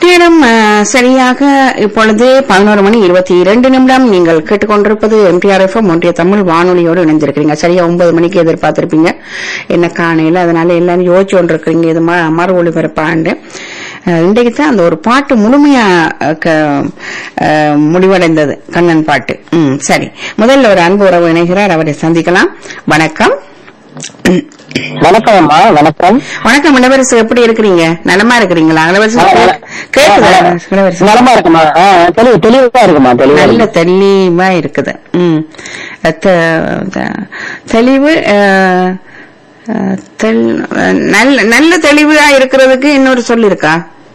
நேரம் அஹ், சரியாக இப்பொழுது பதினோரு மணி இருபத்தி இரண்டு நிமிடம் நீங்கள் கேட்டுக்கொண்டிருப்பது எம்டிஆர் எஃப்எம் ஒன்றிய தமிழ் வானொலியோடு இணைந்திருக்கிறீங்க சரியா ஒன்பது மணிக்கு எதிர்பார்த்திருப்பீங்க என்ன காணையில அதனால எல்லாரும் யோசிச்சு கொண்டிருக்கிறீங்க இது ம- மறு ஒளிபரப்பாண்டு அஹ், இன்றைக்கு தான் அந்த ஒரு பாட்டு முழுமையா அஹ், க- அஹ், முடிவடைந்தது கண்ணன் பாட்டு ம் சரி முதல்ல ஒரு அன்பு உறவு இணைகிறார் அவரை சந்திக்கலாம் வணக்கம் வணக்கம் அம்மா வணக்கம் வணக்கம் இளவரசு எப்படி இருக்கிறீங்க நலமா இருக்கிறீங்களா இளவரசு கேக்குதா இளவரசு நலமா இருக்குமா ஆ, தெளிவு தெளிவா இருக்குமா தெளிவா நல்ல இருக்கு. தெளிவா இருக்குது ம் த- த- தெளிவு அஹ், அஹ், தெள்- நல்ல நல்ல தெளிவா இருக்கிறதுக்கு இன்னொரு சொல் இருக்கா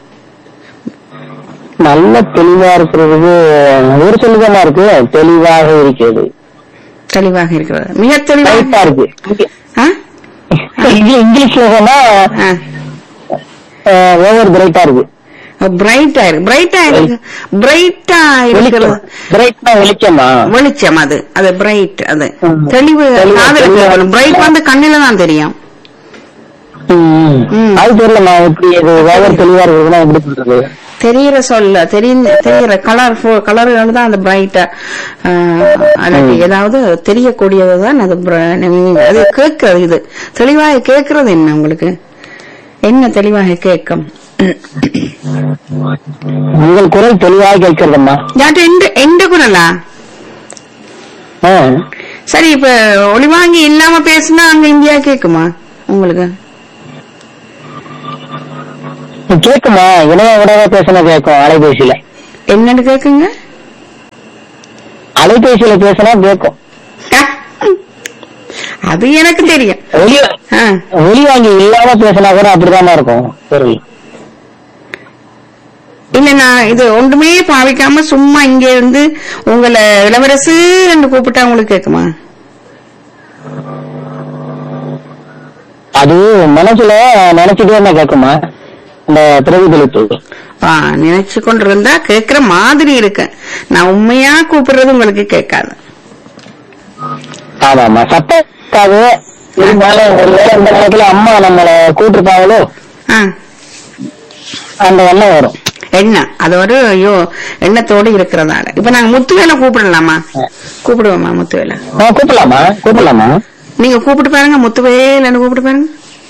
நல்ல தெளிவா இருக்கிறதுக்கு ஒரு சொல்லுதான் இருக்கு தெளிவாக இருக்கிறது தெளிவாக இருக்கிறது மிக தெளிவாக ரைட்டா இருக்கு இங்க- ஆ? இங்க- இங்கிலீஷ்ல சொன்னா ஆ. ஓவர் பிரைட்டா இருக்கு பிரைட்டா இருக்கு பிரைட்டா இருக்கு பிரைட்டா இருக்கிறது வெளிச்சம் பிரைட்னா வெளிச்சமா வெளிச்சம் அது அது பிரைட் அது ம். தெளிவு தெளிவு, தெளிவா. பிரைட் வந்து கண்ணில தான் தெரியும் ம். ம். அது தெரியலம்மா எப்படி இது ஓவர் தெளிவா இருக்குதுன்னா எப்படி சொல்றது தெரியற சொல்ல தெரிய தெரியற கலர் கலர்கள் தான் அந்த பிரைட்டா அல்லது ஏதாவது தெரியக்கூடியது தான் அது bri- நீங்க அது கேட்கறது இது தெளிவாக கேட்கறது என்ன உங்களுக்கு என்ன தெளிவாக கேட்கும் உங்கள் குரல் தெளிவாக கேட்கிறதம்மா யார்ட்ட எந்த எந்த குரலா ஆ. சரி இப்ப ஒளிவாங்கி இல்லாம பேசுனா அங்க இந்தியா கேக்குமா உங்களுக்கு கேக்குமா இணைய விடவே பேசினா கேட்கும் அலைபேசியில என்னன்னு கேக்குங்க அலைபேசியில பேசினா கேட்கும் அது எனக்கு தெரியும் ஒலி ஆ. ஒலி வாங்கி இல்லாம பேசினா கூட அப்படிதான் இருக்கும் குரல் இல்ல நான் இது ஒன்றுமே பாவிக்காம சும்மா இங்க இருந்து உங்களை இளவரசு என்று கூப்பிட்டா உங்களுக்கு கேக்குமா அது மனசுல நினைச்சிட்டே இருந்தா கேட்குமா இந்த பிரதிபலிப்பு ஆ, நினைச்சு கொண்டு இருந்தா கேக்குற மாதிரி இருக்கு நான் உண்மையா கூப்பிடுறது உங்களுக்கு கேட்காது ஆமாமா சத்தம் இருக்காது இருந்தாலும் ஒரு வேளை இந்த நேரத்துல அம்மா நம்மள கூட்டிருப்பாங்களோ ஆ, அந்த எண்ணம் வரும் என்ன அது ஒரு ஐயோ எண்ணத்தோடு இருக்கிறதால இப்ப நாங்க முத்துவேலை கூப்பிடலாமா கூப்பிடுவோமா முத்துவேலை ஆ, கூப்பிடலாமா கூப்பிடலாமா நீங்க கூப்பிட்டு பாருங்க முத்துவேலன்னு கூப்பிட்டு பாருங்க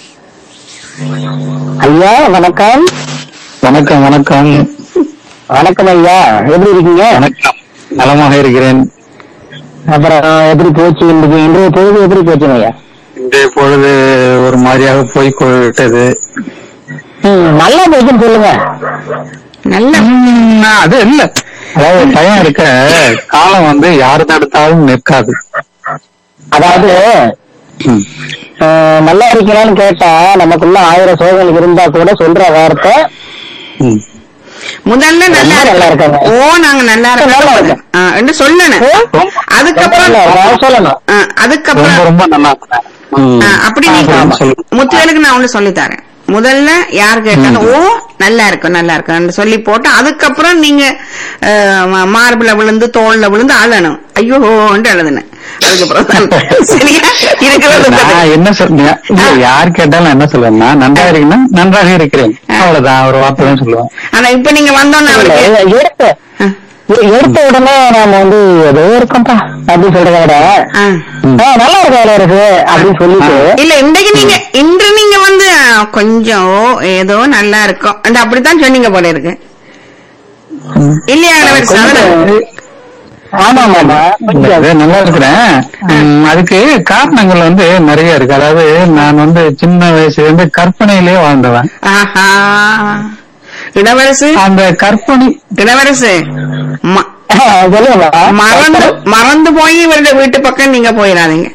ஐயா வணக்கம் வணக்கம் வணக்கம் வணக்கம் ஐயா எப்படி இருக்கீங்க வணக்கம் நலமாக இருக்கிறேன் அப்புறம் எப்படி போச்சு இன்னைக்கு இன்றைய பொழுது எப்படி போச்சுங்க ஐயா இன்றைய பொழுது ஒரு மாதிரியாக போய் விட்டது ம், நல்லா போச்சுன்னு சொல்லுங்க நல்ல உம், அது இல்ல அதாவது பயம் இருக்க காலம் வந்து யாரு தடுத்தாலும் நிற்காது அதாவது ம். அஹ், நல்லா இருக்கீங்களான்னு கேட்டா நமக்குள்ள ஆயிரம் சோதனை இருந்தா கூட சொல்ற வார்த்தை ம். முதல்ல நல்லா ரொம்ப நல்லா இருக்கு இருக்காங்க. ஓ நாங்க நல்லா நல்லா இருக்கோம் இருக்கேன். ஆ, என்று சொல்லணும் அதுக்கப்புறம் இல்ல, நான் சொல்லணும் ஆ, ரொம்ப அதுக்கப்புறம் ரொம்ப நல்லா இருக்கிறேன். ம். ஆ, அப்படி நீங்க அப்படின்னு சொல்லு. முத்துவேலுக்கு நான் ஒண்ணு சொல்லி தரேன் முதல்ல யார் கேட்டாலும் ஓ நல்லா இருக்கும் நல்லா இருக்கும் சொல்லி போட்டு அதுக்கப்புறம் நீங்க மார்பிள விழுந்து தோல்ல விழுந்து அழணும் ஐயோ அழுதுனேன் அதுக்கப்புறம் தான் சரியா இருக்கிறது நான் என்ன சொல்றேன் இல்ல யார் கேட்டாலும் என்ன சொல்லுவேன்னா நன்றாக இருக்கீங்கன்னா நன்றாக இருக்கிறேன் அவ்வளவுதான் ஒரு வார்த்தை தான் சொல்லுவேன் ஆனா இப்ப நீங்க வந்தோன்னு இல்ல, அவருக்கு எடுத்த ஆ, எ- எடுத்த உடனே நாம வந்து ஏதோ இருக்கோம்ப்பா அப்படின்னு சொல்றத விட ஆ. ஆ, நல்லா இருக்கு நல்லா இருக்கு அப்படின்னு சொல்லிட்டு இல்ல இன்றைக்கு நீங்க இன்று நீங்க வந்து ஆ, கொஞ்சம் ஓ, ஏதோ நல்லா இருக்கும் அந்த அப்படித்தான் சொன்னீங்க போல இருக்கு இல்லையா இளவரசு அதனால- ஆமா ஆமா அது நல்லா இருக்கிறேன் உம், அதுக்கு காரணங்கள் வந்து நிறைய இருக்கு அதாவது நான் வந்து சின்ன வயசுல இருந்து கற்பனையிலே வாழ்ந்தவன் ஆஹா இளவரசு அந்த கற்பனை இளவரசு ம- சொல்லுங்க மறந்து மறந்து போய் இவருடைய வீட்டு பக்கம் நீங்க போயிடாதீங்க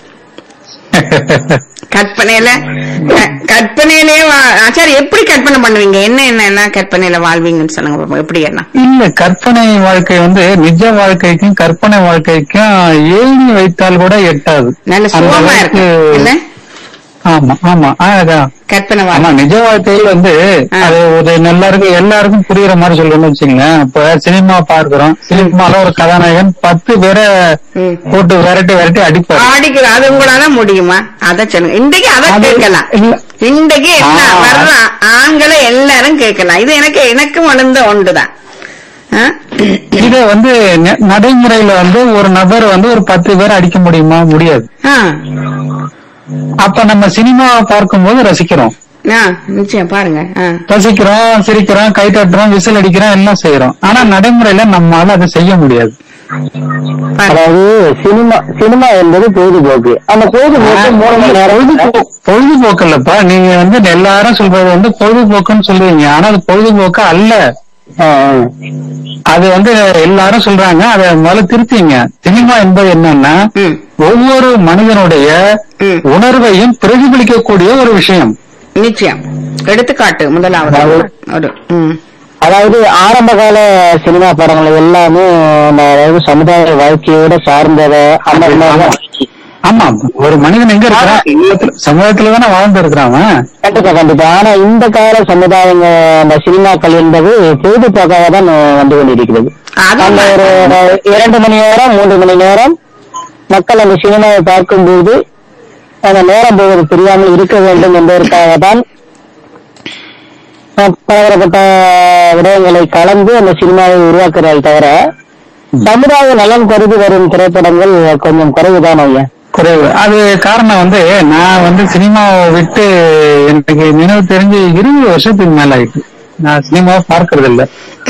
கற்பனையில க- கற்பனையிலே வா- ஆ, சரி எப்படி கற்பனை பண்ணுவீங்க என்ன என்ன என்ன கற்பனையில வாழ்வீங்கன்னு சொல்லுங்க பாப்போம். எப்படி என்ன இல்ல கற்பனை வாழ்க்கை வந்து நிஜ வாழ்க்கைக்கும் கற்பனை வாழ்க்கைக்கும் ஏணி வைத்தால் கூட எட்டாது நல்ல அந்த சுகமா இருக்கு அளவுக்கு- என்ன ஆமா ஆமா ஆ, அதான் கற்பனை ஆமா வாழ்க்கை நிஜ வாழ்க்கையில் வந்து ஆ. அது ஒரு எல்லாருக்கும் எல்லாருக்கும் புரியுற மாதிரி சொல்லணும்னு வச்சுங்களேன் இப்ப சினிமா பார்க்கிறோம் சினிமால ஒரு கதாநாயகன் பத்து பேரை ம். போட்டு விரட்டி விரட்டி அடிப்பாரு ஆடிக்கிற அது உங்களால முடியுமா அத சொல்லுங்க இன்றைக்கு அதை அது- கேட்கலாம் இல்ல இன்றைக்கு என்ன ஆ. வர்றான் ஆண்களை எல்லாரும் கேட்கலாம் இது எனக்கு எனக்கு வளர்ந்த ஒன்றுதான் ஆ? இத வந்து நெ- நடைமுறையில வந்து ஒரு நபர் வந்து ஒரு பத்து பேர் அடிக்க முடியுமா முடியாது ஆ. அப்ப நம்ம சினிமாவை பார்க்கும்போது ரசிக்கிறோம் ஆ, நிச்சயம் பாருங்க ஆ. ரசிக்கிறோம் சிரிக்கிறோம் கை தட்டுறோம் விசில் அடிக்கிறோம் எல்லாம் செய்யறோம் ஆனா நடைமுறையில நம்மால அதை செய்ய முடியாது பாருங்க. அதாவது சினிமா சினிமா என்பது பொழுதுபோக்கு அந்த பொழுதுபோக்கு மூணு மணி நேரம் பொழுதுபோ- பொழுதுபோக்கு இல்லப்பா நீங்க வந்து எல்லாரும் சொல்றது வந்து பொழுதுபோக்குன்னு சொல்லுவீங்க ஆனா அது பொழுதுபோக்கு அல்ல ஆ, ஆ. அது வந்து எல்லாரும் சொல்றாங்க அதை முதல்ல திருத்திங்க சினிமா என்பது என்னன்னா ம், ஒவ்வொரு மனிதனுடைய ம். உணர்வையும் பிரதிபலிக்கக்கூடிய ஒரு விஷயம் நிச்சயம் எடுத்துக்காட்டு முதலாவது ஒரு ம். அதாவது ஆரம்ப கால சினிமா படங்கள் எல்லாமே நம்ம அதாவது சமுதாய வாழ்க்கையோட சார்ந்தத அந்த மாதிரி தான் ஆமா ஒரு மனிதன் எங்க இருக்கிறான் சமூகத்துல- சமூகத்துல தானே வாழ்ந்து இருக்கிறான் அவன். கண்டிப்பா கண்டிப்பா ஆனா இந்த கால சமுதாயங்க அந்த சினிமாக்கள் என்பது பொழுதுபோக்காக தான் வந்து கொண்டிருக்கிறது அது அந்த ஒரு இரண்டு மணி நேரம் மூன்று மணி நேரம் மக்கள் அந்த சினிமாவை பார்க்கும்போது அந்த நேரம் போவது தெரியாமல் இருக்க வேண்டும் என்பதற்காக தான் அஹ், பலதரப்பட்ட விடயங்களை கலந்து அந்த சினிமாவை உருவாக்குறாள் தவிர சமுதாய நலன் கருதி வரும் திரைப்படங்கள் கொஞ்சம் குறைவுதான் ஐயா குறைவு அது காரணம் வந்து நான் வந்து சினிமாவை விட்டு எனக்கு நினைவு தெரிஞ்சு இருபது வருஷத்துக்கு மேல ஆயிட்டு நான் சினிமாவை பார்க்கறது இல்ல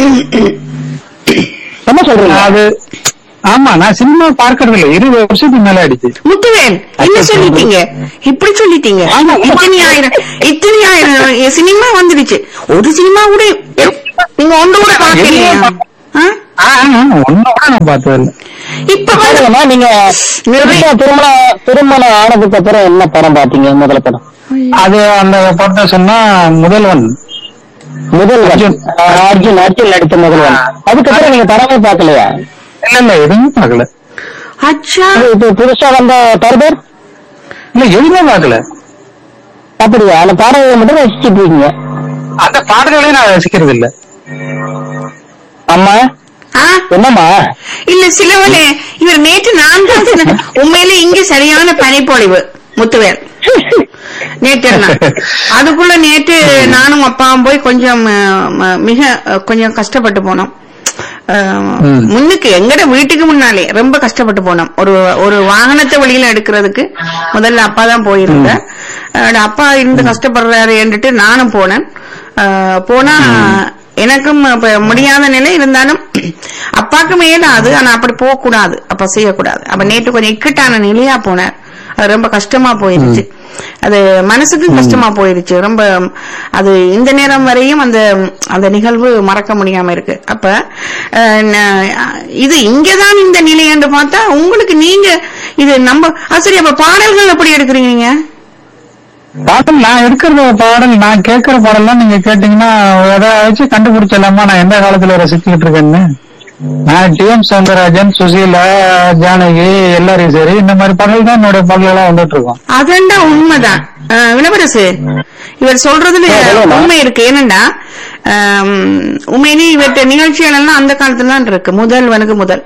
என்ன சொல்றீங்க அது ஆமா நான் சினிமா பார்க்கறது இல்ல இருபது வருஷத்துக்கு மேல ஆயிடுச்சு முத்துவேல் என்ன சொல்லிட்டீங்க இப்படி சொல்லிட்டீங்க இத்தனை ஆயிரம் இத்தனை ஆயிரம் சினிமா வந்துடுச்சு ஒரு சினிமா கூட நீங்க ஒன்று கூட பாக்கலையா ஆ? ஒன்னும் நான் பார்த்தது இல்ல இப்ப வந்து பாருங்கம்மா, நீங்க நிறைய- திரும்ப- திருமணம் திருமணம் ஆனதுக்கு அப்புறம் என்ன படம் பாத்தீங்க முதல் படம் அது அந்த படத்தை சொன்னா முதல்வன் முதல்வன் அர்ஜுன். அஹ், அர்ஜுன் அர்ஜுன் நடித்த முதல்வன் அதுக்கப்புறம் நீங்க படமே பார்க்கலையா இல்ல இல்ல எதுவுமே பார்க்கல அச்சா இது இப்ப புதுசா வந்த டர்பர் இல்ல எதுவுமே பார்க்கல அப்படியா அந்த பாடல்களை மட்டும் ரசிச்சுட்டு இருக்கீங்க அந்த பாடல்களையும் நான் ரசிக்கிறது இல்ல அம்மா ஆ? என்னம்மா இல்ல சிலவனே இவர் நேற்று நான் தான் சொன்னேன். உண்மையிலே இங்க சரியான பனிப்பொழிவு முத்துவேல் நேற்று எல்லாம். அதுக்குள்ள நேற்று நானும் அப்பாவும் போய் கொஞ்சம் அஹ், ம- மிக அஹ், கொஞ்சம் கஷ்டப்பட்டு போனோம் அஹ், ம். முன்னுக்கு எங்கட வீட்டுக்கு முன்னாலே ரொம்ப கஷ்டப்பட்டு போனோம் ஒரு ஒரு வாகனத்தை வெளியில எடுக்கிறதுக்கு முதல்ல அப்பா தான் போயிருந்தார் அஹ், அப்பா இருந்து கஷ்டப்படுறாருன்னுட்டு நானும் போனேன் அஹ், போனா எனக்கும் அப்ப முடியாத நிலை இருந்தாலும் அப்பாக்கு மேலாது ஆனா அப்படி போக கூடாது அப்ப செய்யக்கூடாது அப்ப நேற்று கொஞ்சம் இக்கட்டான நிலையா போனார் அது ரொம்ப கஷ்டமா போயிருச்சு அது மனசுக்கும் கஷ்டமா போயிருச்சு ரொம்ப அது இந்த நேரம் வரையும் அந்த அந்த நிகழ்வு மறக்க முடியாம இருக்கு அப்ப அஹ், ந- இது இங்கதான் இந்த நிலை என்று பார்த்தா உங்களுக்கு நீங்க இது நம்ம அது சரி அப்ப பாடல்கள் எப்படி எடுக்கிறீங்க பாடல் நான் எடுக்கிற பாடல் நான் கேட்கிற பாடல்லாம் நீங்க கேட்டீங்கன்னா எதை வச்சு கண்டுபிடிச்சிடலாமா நான் எந்த காலத்துல ரசிச்சுக்கிட்டு இருக்கேன்னு நான் டி எம் சௌந்தரராஜன் சுசீலா ஜானகி எல்லாரையும் சரி இந்த மாதிரி பாடல் தான் என்னுடைய பாடல்களா வந்துட்டு இருக்கோம் அதண்டா உண்மைதான் அஹ், விளம்பரசு இவர் சொல்றதுல ஆ, சொல்லுங்க. உண்மை இருக்கு ஏனண்டா ஆம், உண்மையிலேயே இவர்கிட்ட நிகழ்ச்சிகள் எல்லாம் அந்த காலத்துல தான் இருக்கு முதல்வனுக்கு முதல்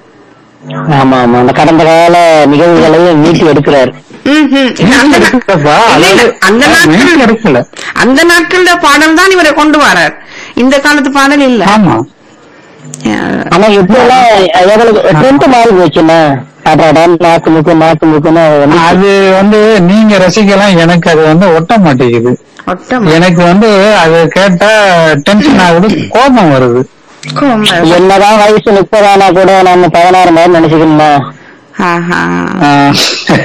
ஆமா ஆமா அந்த கடந்த கால நிகழ்வுகளையும் மீட்டி எடுக்கிறார் ம், ம். இல்ல, அந்த நா- எடுக்கப்பா, இல்ல, இல்ல, அதாவது அந்த மெயின் நாட்கள் எடுக்கல அந்த நாட்கள பாடல் தான் இவரை கொண்டு வரார் இந்த காலத்து பாடல் இல்ல ஆமா அஹ், ஆனா இப்ப எல்லாம் எவ்வளவு ட்ரெண்ட் மாறி போச்சுன்னா அடாடான் நாக்கு முக்கு நாக்கு முக்குன்னு வந்து அது வந்து நீங்க ரசிக்கலாம் எனக்கு அது வந்து ஒட்ட மாட்டேங்குது ஒட்டம் எனக்கு வந்து அது கேட்டா டென்ஷன் ஆகுது கோபம் வருது கோம. என்னதான் வயசு முப்பதானா கூட நம்ம பதினாறு மாதிரி நினைச்சுக்கணுமா ஆஹா. ஆஹ்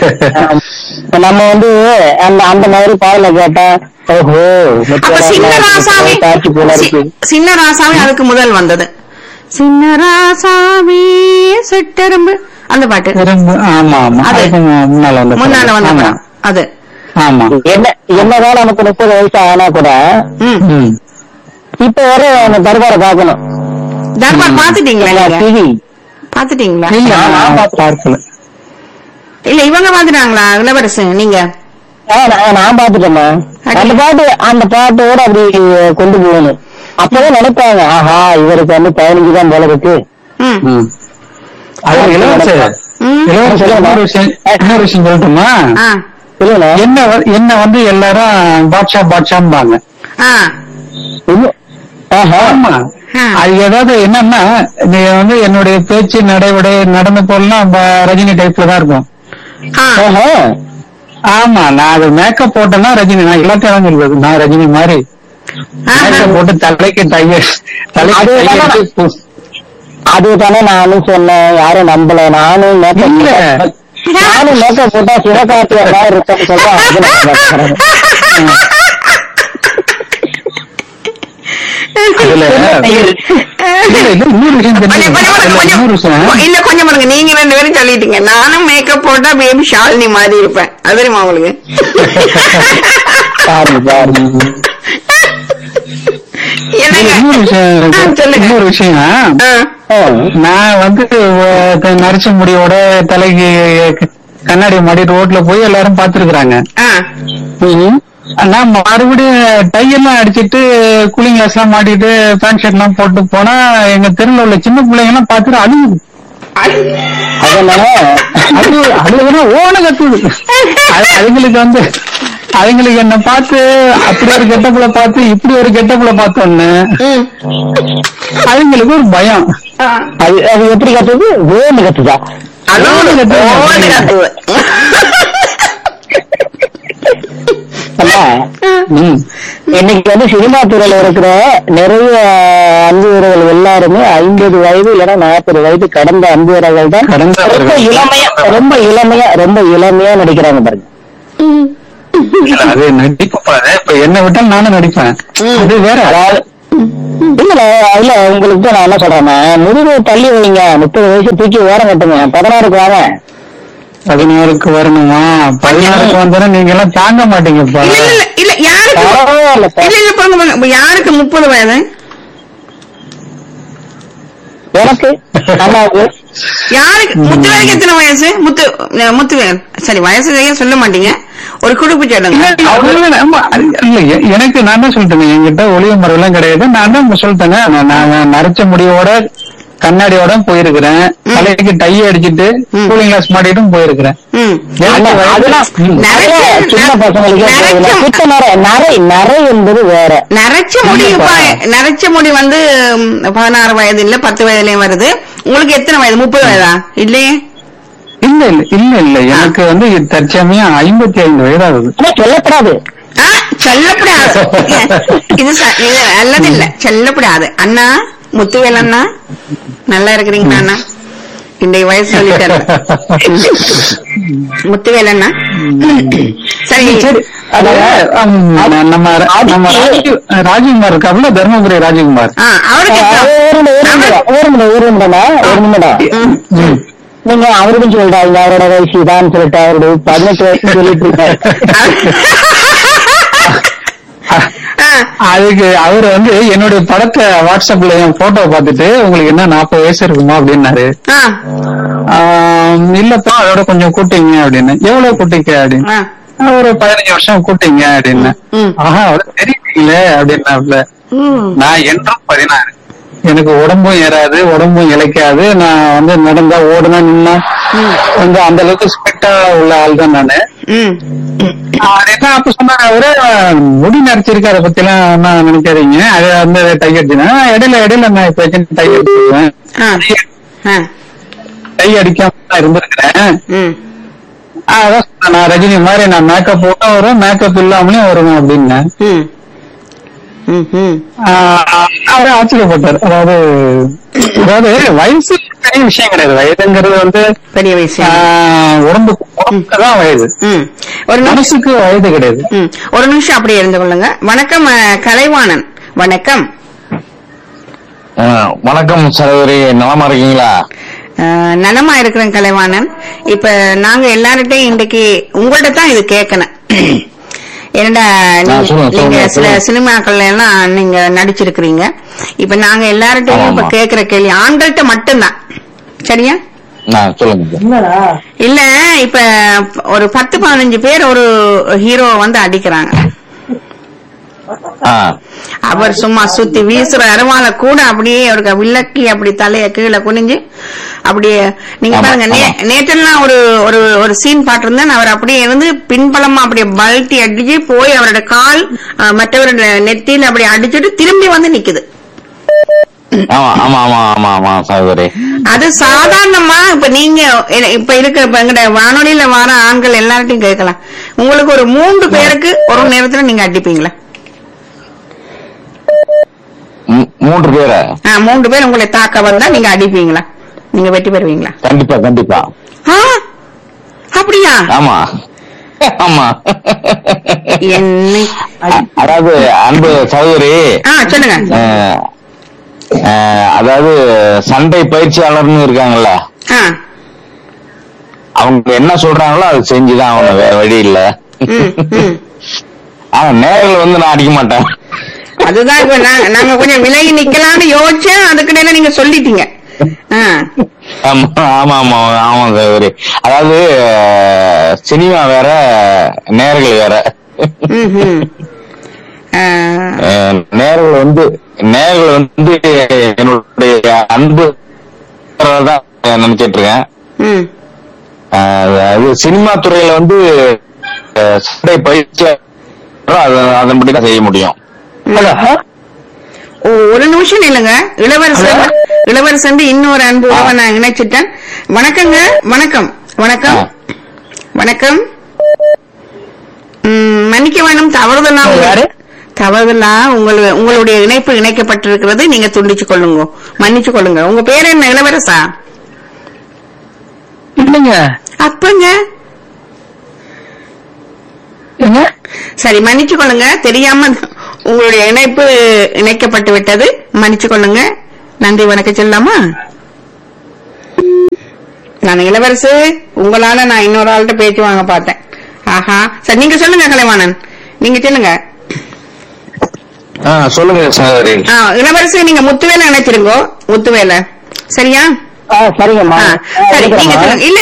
நம்ம வந்து அந்த அந்த மாதிரி பாடல கேட்டா ஓஹோ அப்ப சின்ன ராசாவி காட்சி போல இருக்கு சி- சின்ன ராசாவி அதுக்கு முதல் வந்தது சின்ன ராசாவி செட்டரும்பு அந்த பாட்டு திரும்ப ஆமா ஆமா அது. அதுக்கு முன்னால வந்து முன்னால வந்த ஆமா. படம் அது ஆமா என்ன என்னதான் நமக்கு முப்பது வயசு ஆனா கூட ம் ம். இப்ப வர அந்த தர்பாரை பார்க்கணும் தர்பார் பாத்துட்டீங்களா நீங்க டிவி பாத்துட்டீங்களா இல்ல நான் பார்க்கல இல்ல இவங்க பாத்துட்டாங்களா இளவரசு நீங்க நான் பாத்துட்டேம்மா அந்த பாட்டு அந்த பாட்டோட அப்படி கொண்டு போகணும் அப்பதான் நினைப்பாங்க ஆஹா இவருக்கு வந்து பதினஞ்சு தான் போல இருக்கு ம் ம். அது இளவரசர் ம் இளவரசர் இன்னொரு விஷயம் இன்னொரு விஷயம் சொல்லட்டுமா ஆ இல்லண்ணே என்ன வ- என்ன வந்து எல்லாரும் பாட்ஷா பாட்ஷாம்பாங்க ஆ இல்ல. ஆஹா. ஆமா ஆ. அது ஏதாவது என்னன்னா நீ வந்து என்னுடைய பேச்சு நடைமுறை நடந்து போலாம் ரஜினி டைப்ல தான் இருக்கும் ஆ ஆஹா. ஆமா நான் அது மேக்கப் போட்டேன்னா ரஜினி நான் எல்லாத்தையும் தான் சொல்றது நான் ரஜினி மாதிரி ஆஹா. மேக்கப் போட்டு தலைக்கு டைய தலைக்கு அது டைய என்னன்னா- வச்சு பூ- அதுதானே நானும் சொன்னேன் யாரும் நம்பல நானும் மேக்கப் இல்ல. நானும் மேக்கப் போட்டா சிவகார்த்திகேயன் மாதிரி இருக்கேன்னு சொல்றேன் அது நான் நம்புறேன். அதுல இல்ல, இல்ல, இன்னொரு விஷயம் கொஞ்சம் தெரிஞ்சுக்கணும். கொஞ்சம் அதுல பாருங்க, இன்னொரு கொஞ்சம் விஷயம் இல்ல கொஞ்சம் பாருங்க நீங்க ரெண்டு பேரும் சொல்லிட்டீங்க நானும் மேக்கப் போட்டா பேபி ஷாலினி மாதிரி இருப்பேன் அது தெரியுமா உங்களுக்கு பாருங்க பாருங்க என்னங்க? இதுல இன்னொரு விஷயம் ஆ, சொல்லுங்க இன்னொரு விஷயம் ஆ, ஆ. நான் வந்து அஹ், நரைச்ச முடியோட தலைக்கு கண்ணாடி மாடி ரோட்ல போய் எல்லாரும் பாத்துருக்காங்க ஆ. ம். நான் மறுபடியும் டை எல்லாம் அடிச்சிட்டு கூலிங் கிளாஸ் எல்லாம் மாட்டிட்டு பேண்ட் ஷர்ட் எல்லாம் போட்டு போனா எங்க தெருல உள்ள சின்ன பிள்ளைங்க எல்லாம் பாத்துட்டு அழுகுது அதனால அது அழுகுனா ஓன கத்துது அது- அதுங்களுக்கு வந்து அதுங்களுக்கு என்ன பார்த்து அப்படி ஒரு கெட்டப்புல பார்த்து இப்படி ஒரு கெட்டப்புல பார்த்தோன்னு ம். அதுங்களுக்கு ஒரு பயம் ஆ. அது அது எப்படி கத்துது வேணு கத்துதா அழுவுது, கத்துது. ஓன்னு கத்துது. அம்மா, ம். இன்னைக்கு வந்து சினிமா துறையில இருக்கிற நிறைய அன்பு வீரர்கள் எல்லாருமே ஐம்பது வயது இல்லைன்னா நாற்பது வயது கடந்த அன்பு வீரர்கள் தான் கடந்தவர்கள். ரொம்ப இளமையா ரொம்ப இளமையா ரொம்ப இளமையா நடிக்கிறாங்க பாருங்க இல்ல, அது நடிப்பு பாரு இப்ப என்ன விட்டாலும் நானும் நடிப்பேன் அது வேற அதாவது இல்ல இல்ல உங்களுக்கு தான் நான் என்ன சொல்றேன்னா முதுகு தள்ளி வைங்க முப்பது வயசு தூக்கி ஓரம் கட்டுங்க பதினாறுக்கு வாங்க பதினாறுக்கு வரணுமா பதினாறுக்கு வந்தாலும் நீங்க எல்லாம் தாங்க மாட்டீங்கப்பா இல்ல இல்ல இல்ல யாருக்கு பரவாயில்ல இல்ல இல்ல பாருங்க பாருங்க இப்ப யாருக்கு முப்பது வயது எனக்கு அம்மாவுக்கு யாருக்கு முத்துவேலுக்கு எத்தனை வயசு முத்து அஹ் முத்துவேல் சரி வயசு சரியா சொல்ல மாட்டீங்க ஒரு குடுப்பு சொல்லுங்க இல்ல, அவ்வளவு ஆமா, அது இல்ல எ- எனக்கு நான் தான் சொல்லிட்டேன் என்கிட்ட ஒளிவு மறைவெல்லாம் கிடையாது நான் தான் சொல்லிட்டேங்க நான் நான் நரைச்ச முடியோட கண்ணாடியோட போயிருக்கிறேன் தலைக்கு டை அடிச்சிட்டு ம். கூலிங் கிளாஸ் மாட்டிட்டும் போயிருக்கிறேன் ம் எனக்கு வயசு- அதெல்லாம் ம். நரைச்ச- அதெல்லாம் சின்ன பசங்களுக்கு நரைச்ச- சுத்த நரை நரை நரை என்பது வேற நரைச்ச முடி இப்ப நரைச்ச முடி வந்து ம், பதினாறு வயது இல்ல பத்து வயதுலயும் வருது உங்களுக்கு எத்தனை வயது முப்பது வயதா இல்லையே இல்ல இல்ல இல்ல இல்ல எனக்கு வந்து தற்சமயம் ஐம்பத்தி ஐந்து வயதாகுது ஆனா சொல்லப்படாது ஆ, சொல்லப்படாது இது ச- இது நல்லது இல்ல சொல்லப்படாது அண்ணா முத்துவேல் அண்ணா நல்லா இருக்கிறீங்களா அண்ணா இன்றைய வயசு சொல்லிட்டாரு முத்துவேல் அண்ணா சரி சரி அது ஆம், நம்ம நம்ம ராஜீவ் ராஜீவ்குமார் இருக்காப்புல தர்மபுரி ராஜீவ்குமார் ஆ, அவருக்கு ஆ, எத்தனை- ஒரு நிமிடம் ஒரு நிமிடம் ஒரு நிமிடம் ஒரு நிமிடம் ம். ம். நீங்க அவருக்கும் சொல்லிட்டாங்க அவரோட வயசு தான் சொல்லிட்டு அவரோட பதினெட்டு வயசு சொல்லிட்டு இருக்காரு ஆ, அதுக்கு அவர் வந்து என்னுடைய படத்தை வாட்ஸ்அப்ல என் போட்டோ பார்த்துட்டு உங்களுக்கு என்ன நாற்பது வயசு இருக்குமா அப்படின்னாரு ஆ, ஆம், இல்லப்பா அதோட கொஞ்சம் கூட்டிங்க அப்படின்னு எவ்வளவு கூட்டிக்க அப்படின்னு ஆ, ஒரு பதினஞ்சு வருஷம் கூட்டிங்க அப்படின்னு ம். ஆஹா அவர் தெரியல அப்படின்னாப்ல ம். நான் என்றும் பதினாறு எனக்கு உடம்பும் ஏறாது உடம்பும் இழைக்காது நான் வந்து நடந்தா ஓடுனா நின்னா வந்து அந்த அளவுக்கு ஸ்பெக்டா உள்ள ஆள் தான் நானு ம். அது என்ன அப்ப சொன்னாரு அவரு முடி நரைச்சிருக்கு அதை பத்தி எல்லாம் ஒன்னும் நினைக்காதீங்க அது வந்து டை அடிச்சுனா இடையில இடையில நான் இப்ப டை அடிச்சிருவேன் ஆ, ஆ, டை அடிக்காம தான் இருந்திருக்கிறேன் ம். அதான் சொன்னேன், நான் ரஜினி மாதிரி நான் மேக்கப் போட்டும் வரும் மேக்கப் இல்லாமலே வருவேன் அப்படின்னு ம். ம், ம். அவரே ஆச்சரியப்பட்டார் அதாவது அதாவது வயசு பெரிய விஷயம் கிடையாது வயதுங்கிறது வந்து பெரிய வயசு ஆஹ், உடம்புக்கு உடம்புக்கு தான் வயது ம். ஒரு நிமிஷம் மனசுக்கு வயது கிடையாது ம். ஒரு நிமிஷம் அப்படியே இருந்து கொள்ளுங்க வணக்கம் அஹ், கலைவாணன் வணக்கம் ஆ, வணக்கம் சகோதரி நலமா இருக்கீங்களா அஹ், நலமா இருக்கிறேன் கலைவாணன் இப்ப நாங்க எல்லார்கிட்டையும் இன்றைக்கு உங்கள்ட்ட தான் இது கேட்கணும் என்னடா நீங்க- சொல்லுங்க, நீங்க சொல்லுங்க, சில சொல்லுங்க. சினிமாக்கள்ல எல்லாம் நீங்க நடிச்சிருக்கிறீங்க இப்ப நாங்க எல்லார்கிட்டையும் ஆமா, இப்ப ஆமா. கேக்குற கேள்வி ஆண்கள்ட்ட மட்டும்தான் சரியா நான் சொல்லுங்க இல்ல இப்ப ஒரு பத்து பதினஞ்சு பேர் ஒரு ஹீரோ வந்து அடிக்கிறாங்க ஆ அவர் சும்மா சுத்தி வீசுற அருவால கூட அப்படியே அவருக்கு விளக்கி அப்படி தலைய கீழே குனிஞ்சு அப்படியே நீங்க ஆமா, பாருங்க நே- ஆமா. நேற்றெல்லாம் ஒரு ஒரு ஒரு சீன் பாட்டிருந்தேன் அவர் அப்படியே இருந்து பின்பலமா அப்படியே பல்ட்டி அடிச்சு போய் அவரோட கால் அஹ், மற்றவரோட நெத்தியில அப்படியே அடிச்சுட்டு திரும்பி வந்து நிக்குது ஆமா ஆமா ஆமா ஆமா ஆமா சகோதரி அது சாதாரணமா இப்ப நீங்க எ- இப்ப இருக்கிற இப்ப எங்கட வானொலியில வர ஆண்கள் எல்லார்ட்டையும் கேட்கலாம் உங்களுக்கு ஒரு மூன்று பேருக்கு ஒரு நேரத்துல நீங்க அடிப்பீங்களா மூ- மூன்று பேரை ஆ, மூன்று பேர் உங்களை தாக்க வந்தா நீங்க அடிப்பீங்களா நீங்க வெட்டி பெறுவீங்களா கண்டிப்பா கண்டிப்பா ஆ, அப்படியா ஆமா ஆமா என்னை அ- அதாவது அன்பு சகோதரி ஆ சொல்லுங்க அஹ், அஹ், அதாவது சண்டை பயிற்சியாளர்னு இருக்காங்கல்ல ஆ, அவங்க என்ன சொல்றாங்களோ அது செஞ்சுதான் ஆகணும் வேற வழி இல்ல ம், ம். ஆனா நேரில் வந்து நான் அடிக்க மாட்டேன் அதுதான் இப்ப நாங்க- நாங்க கொஞ்சம் விலகி நிக்கலாம்னு யோசிச்சேன் அதுக்கிடையில நீங்க சொல்லிட்டீங்க ஆ, ஆமா ஆமா ஆமா ஆமா சகோதரி அதாவது அஹ், சினிமா வேற நேர்கள் வேற ம், ம். ஆ, அஹ், நேர்கள் வந்து நேர்கள் வந்து என்னுடைய அன்பு தான் நினைச்சிட்டு இருக்கேன் ம். அஹ், அது சினிமா துறையில வந்து அஹ், சண்டை பயிற்சி அது அதன்படி தான் செய்ய முடியும் ஹலோ ஓ, ஒரு நிமிஷம் இல்லைங்க இளவரசர் இளவரசன் இன்னொரு அன்பு உறவை நான் இணைச்சிட்டேன் வணக்கங்க வணக்கம் வணக்கம் வணக்கம் ம், மன்னிக்க வேணும் தவறுதெல்லாம் உங்க- யாரு? தவறுதெல்லாம் உங்கள் உங்களுடைய இணைப்பு இணைக்கப்பட்டிருக்கிறது நீங்க துண்டிச்சு கொள்ளுங்க மன்னிச்சு கொள்ளுங்க உங்க பேர் என்ன இளவரசா இல்லைங்க அப்பங்க என்ன சரி மன்னிச்சு கொள்ளுங்க தெரியாம உங்களுடைய இணைப்பு இணைக்கப்பட்டு விட்டது மன்னிச்சு கொள்ளுங்க நன்றி வணக்கம் சொல்லலாமா நான் இளவரசு உங்களால நான் இன்னொரு ஆள்கிட்ட பேச்சு வாங்க பார்த்தேன் ஆஹா சரி நீங்க சொல்லுங்க கலைவாணன் நீங்க சொல்லுங்க ஆ, சொல்லுங்க சகோதரி ஆ, இளவரசு நீங்க முத்துவேலை நினைச்சிருங்கோ முத்துவேலை சரியா ஆ சரிங்கம்மா ஆ, சரி நீங்க இருக்கிறேம்மா. சொல்லுங்க இல்ல